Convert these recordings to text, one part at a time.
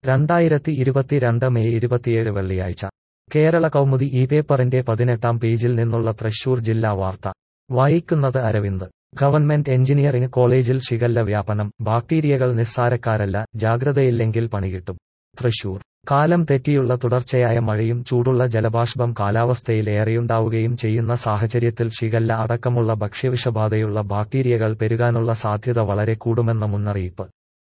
രണ്ടായിരത്തി ഇരുപത്തിരണ്ട് മെയ് ഇരുപത്തിയേഴ് വെള്ളിയാഴ്ച കേരള കൗമുദി ഈ പേപ്പറിന്റെ പതിനെട്ടാം പേജിൽ നിന്നുള്ള തൃശൂർ ജില്ലാ വാർത്ത വായിക്കുന്നത് അരവിന്ദ് ഗവൺമെന്റ് എഞ്ചിനീയറിംഗ് കോളേജിൽ ഷിഗല്ല വ്യാപനം ബാക്ടീരിയകൾ നിസ്സാരക്കാരല്ല ജാഗ്രതയില്ലെങ്കിൽ പണികിട്ടും തൃശൂർ കാലം തെറ്റിയുള്ള തുടർച്ചയായ മഴയും ചൂടുള്ള ജലബാഷ്പം കാലാവസ്ഥയിൽ ഏറെയുണ്ടാവുകയും ചെയ്യുന്ന സാഹചര്യത്തിൽ ഷിഗല്ല അടക്കമുള്ള ഭക്ഷ്യവിഷബാധയുള്ള ബാക്ടീരിയകൾ പെരുകാനുള്ള സാധ്യത വളരെ കൂടുമെന്ന മുന്നറിയിപ്പ്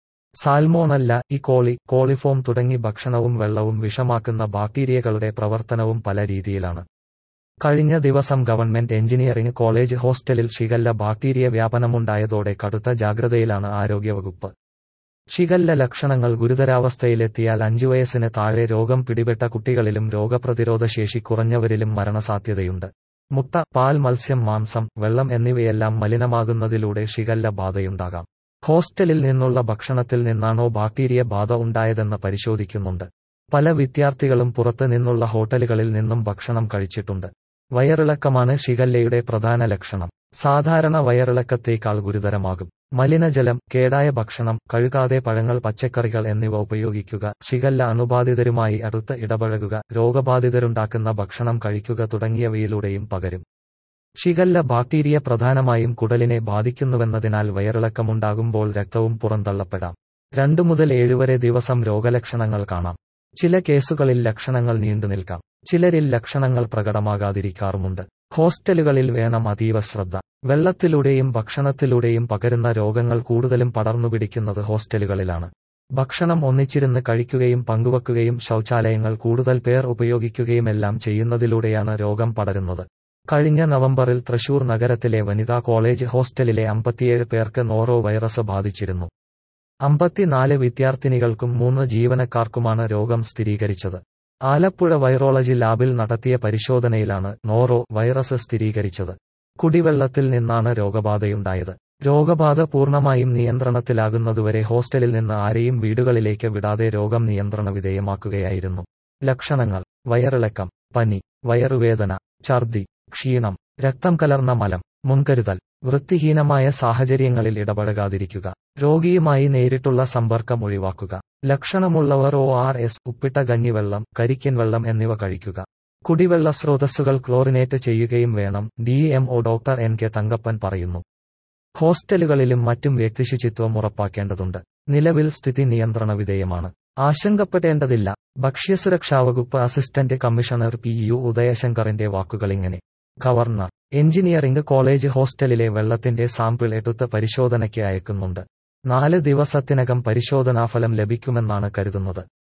സാൽമോണല്ല ഇ കോളി കോളിഫോം തുടങ്ങി ഭക്ഷണവും വെള്ളവും വിഷമാക്കുന്ന ബാക്ടീരിയകളുടെ പ്രവർത്തനവും പല രീതിയിലാണ് കഴിഞ്ഞ ദിവസം ഗവൺമെന്റ് എഞ്ചിനീയറിംഗ് കോളേജ് ഹോസ്റ്റലിൽ ഷിഗല്ല ബാക്ടീരിയ വ്യാപനമുണ്ടായതോടെ കടുത്ത ജാഗ്രതയിലാണ് ആരോഗ്യവകുപ്പ് ഷിഗല്ല ലക്ഷണങ്ങൾ ഗുരുതരാവസ്ഥയിലെത്തിയാൽ അഞ്ചു വയസ്സിന് താഴെ രോഗം പിടിപെട്ട കുട്ടികളിലും രോഗപ്രതിരോധ ശേഷി കുറഞ്ഞവരിലും മരണസാധ്യതയുണ്ട് മുട്ട പാൽ മത്സ്യം മാംസം വെള്ളം എന്നിവയെല്ലാം മലിനമാകുന്നതിലൂടെ ഷിഗല്ല ബാധയുണ്ടാകാം ഹോസ്റ്റലിൽ നിന്നുള്ള ഭക്ഷണത്തിൽ നിന്നാണോ ബാക്ടീരിയ ബാധ ഉണ്ടായതെന്ന് പരിശോധിക്കുന്നുണ്ട് പല വിദ്യാർത്ഥികളും പുറത്ത് നിന്നുള്ള ഹോട്ടലുകളിൽ നിന്നും ഭക്ഷണം കഴിച്ചിട്ടുണ്ട് വയറിളക്കമാണ് ഷിഗല്ലയുടെ പ്രധാന ലക്ഷണം സാധാരണ വയറിളക്കത്തേക്കാൾ ഗുരുതരമാകും മലിനജലം കേടായ ഭക്ഷണം കഴുകാതെ പഴങ്ങൾ പച്ചക്കറികൾ എന്നിവ ഉപയോഗിക്കുക ഷിഗല്ല അണുബാധിതരുമായി അടുത്ത് ഇടപഴകുക രോഗബാധിതരുണ്ടാക്കുന്ന ഭക്ഷണം കഴിക്കുക തുടങ്ങിയവയിലൂടെയും പകരും ഷിഗല്ല ബാക്ടീരിയ പ്രധാനമായും കുടലിനെ ബാധിക്കുന്നുവെന്നതിനാൽ വയറിളക്കമുണ്ടാകുമ്പോൾ രക്തവും പുറന്തള്ളപ്പെടാം രണ്ടു മുതൽ ഏഴുവരെ ദിവസം രോഗലക്ഷണങ്ങൾ കാണാം ചില കേസുകളിൽ ലക്ഷണങ്ങൾ നീണ്ടുനിൽക്കാം ചിലരിൽ ലക്ഷണങ്ങൾ പ്രകടമാകാതിരിക്കാറുമുണ്ട് ഹോസ്റ്റലുകളിൽ വേണം അതീവ ശ്രദ്ധ വെള്ളത്തിലൂടെയും ഭക്ഷണത്തിലൂടെയും പകരുന്ന രോഗങ്ങൾ കൂടുതലും പടർന്നുപിടിക്കുന്നത് ഹോസ്റ്റലുകളിലാണ് ഭക്ഷണം ഒന്നിച്ചിരുന്ന് കഴിക്കുകയും പങ്കുവെക്കുകയും ശൗചാലയങ്ങൾ കൂടുതൽ പേർ ഉപയോഗിക്കുകയുമെല്ലാം ചെയ്യുന്നതിലൂടെയാണ് രോഗം പടരുന്നത് കഴിഞ്ഞ നവംബറിൽ തൃശൂർ നഗരത്തിലെ വനിതാ കോളേജ് ഹോസ്റ്റലിലെ അമ്പത്തിയേഴ് പേർക്ക് നോറോ വൈറസ് ബാധിച്ചിരുന്നു അമ്പത്തിനാല് വിദ്യാർത്ഥിനികൾക്കും മൂന്ന് ജീവനക്കാർക്കുമാണ് രോഗം സ്ഥിരീകരിച്ചത് ആലപ്പുഴ വൈറോളജി ലാബിൽ നടത്തിയ പരിശോധനയിലാണ് നോറോ വൈറസ് സ്ഥിരീകരിച്ചത് കുടിവെള്ളത്തിൽ നിന്നാണ് രോഗബാധയുണ്ടായത് രോഗബാധ പൂർണ്ണമായും നിയന്ത്രണത്തിലാകുന്നതുവരെ ഹോസ്റ്റലിൽ നിന്ന് ആരെയും വീടുകളിലേക്ക് വിടാതെ രോഗം നിയന്ത്രണ വിധേയമാക്കുകയായിരുന്നു ലക്ഷണങ്ങൾ വയറിളക്കം പനി വയറുവേദന ഛർദി ക്ഷീണം രക്തം കലർന്ന മലം മുൻകരുതൽ വൃത്തിഹീനമായ സാഹചര്യങ്ങളിൽ ഇടപഴകാതിരിക്കുക രോഗിയുമായി നേരിട്ടുള്ള സമ്പർക്കം ഒഴിവാക്കുക ലക്ഷണമുള്ളവർ ഒ ആർ എസ് ഉപ്പിട്ട കഞ്ഞിവെള്ളം കരിക്കൻ വെള്ളം എന്നിവ കഴിക്കുക കുടിവെള്ള സ്രോതസ്സുകൾ ക്ലോറിനേറ്റ് ചെയ്യുകയും വേണം D M O doctor N K Thankappan പറയുന്നു ഹോസ്റ്റലുകളിലും മറ്റും വ്യക്തിശുചിത്വം ഉറപ്പാക്കേണ്ടതുണ്ട് നിലവിൽ സ്ഥിതി നിയന്ത്രണ വിധേയമാണ് ആശങ്കപ്പെടേണ്ടതില്ല ഭക്ഷ്യസുരക്ഷാ വകുപ്പ് അസിസ്റ്റന്റ് കമ്മീഷണർ പി യു ഉദയശങ്കറിന്റെ വാക്കുകളിങ്ങനെ ഗവർണർ എഞ്ചിനീയറിംഗ് കോളേജ് ഹോസ്റ്റലിലെ വെള്ളത്തിന്റെ സാമ്പിൾ എടുത്ത് പരിശോധനയ്ക്ക് അയക്കുന്നുണ്ട് നാല് ദിവസത്തിനകം പരിശോധനാഫലം ലഭിക്കുമെന്നാണ് കരുതുന്നത്